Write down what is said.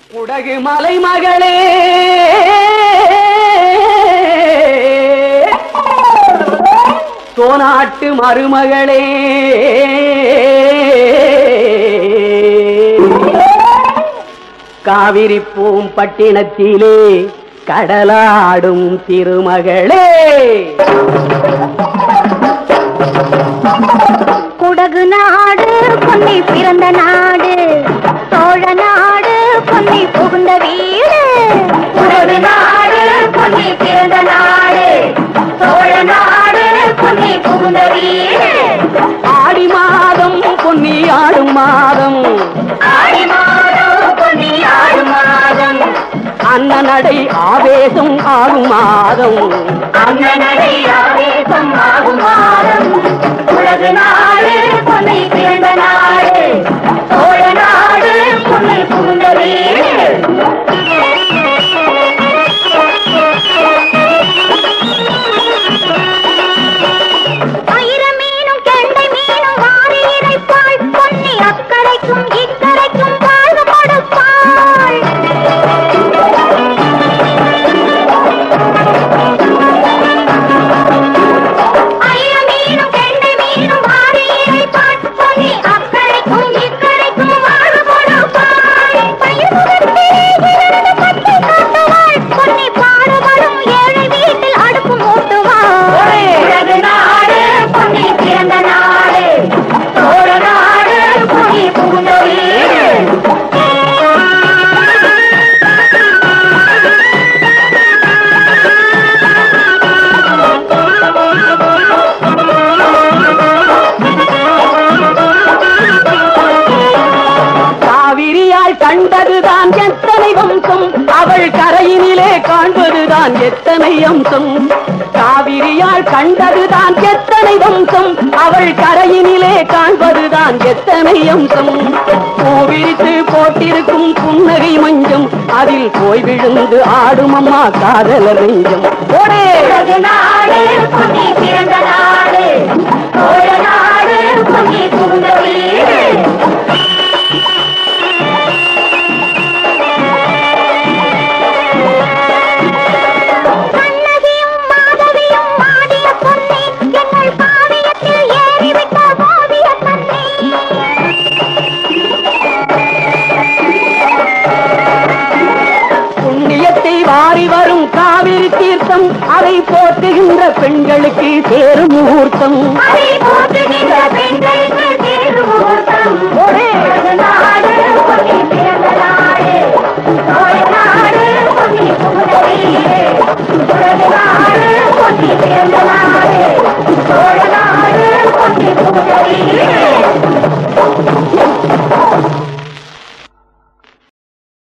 குடகு மலை மகளே சோனாட்டு மருமகளே காவிரி பூம்பட்டினத்திலே கடலாடும் திருமகளே குடகு நாடு பொன்னி பிறந்த நாடு சோழ நாடு பொன்னி புகுந்த வீடு குடகு நாடு பொன்னி பிறந்த நாடு சோழ நாடு பொன்னி புகுந்த வீடு ஆடி மாதம் பொன்னி ஆடும் மாதம் ஆடி மாதம் பொன்னி ஆடும் மாதம் அண்ணனடை ஆவேசம் ஆடும் மாதம் அண்ணனடை ஆவேசம் ஆகும் மாதம் உலகு நாடு பொன்னை பிறந்த நாடு சோழ நாடு பொன்னை புகுந்த வீடு ஆயிரம் மீனும் கெண்டை மீனும் வாரி இறைப்பாள் பொன்னி அக்கறைக்கும் இக்கரைக்கும் வாழ்வு கொடுப்பாள் ஆயிரம் மீனும் கெண்டை மீனும் வாரி இறைப்பாள் பொன்னி அக்கறைக்கும் இக்கரைக்கும் வாழ்வு கொடுப்பாள் பயிர்முகத்தே இருந்து பச்சை காட்டுவாள் பொன்னி பாடுபடும் ஏழை வீட்டில் அடுப்பு மூட்டுவாள் உலகு நாடு பொன்னி பிறந்த நாடு சோழ நாடு பொன்னி புகுந்த வீடு காவிரியால் கண்டதுதான் எத்தனை வம்சம் அவள் கரையினிலே காண்பதுதான் எத்தனை அம்சம் காவிரியால் கண்டதுதான் எத்தனை வம்சம் அவள் கரையினிலே காண்பதுதான் எத்தனை அம்சம் பூவிரித்து போட்டிருக்கும் புன்னகை மஞ்சம் அதில் போய் விழுந்து ஆடும் அம்மா காதலர் நெஞ்சம் ஓடே உலகு நாடு பொன்னி பிறந்த நாடு சோழ நாடு பொன்னி புகுந்த வீடு கண்ணகியும் மாதவியும் ஆடிய பொன்னி எங்கள் காவியத்தில் ஏறிவிட்ட ஓவிய கண்ணி புண்ணியத்தை வாரி வரும் காவிரி தீர்த்தம் அதை போற்றுகின்ற பெண்களுக்கு சேரும் முகூர்த்தம் அதை போற்றுகின்ற பெண்களுக்கு திருமுகூர்த்தம் உலகு நாடு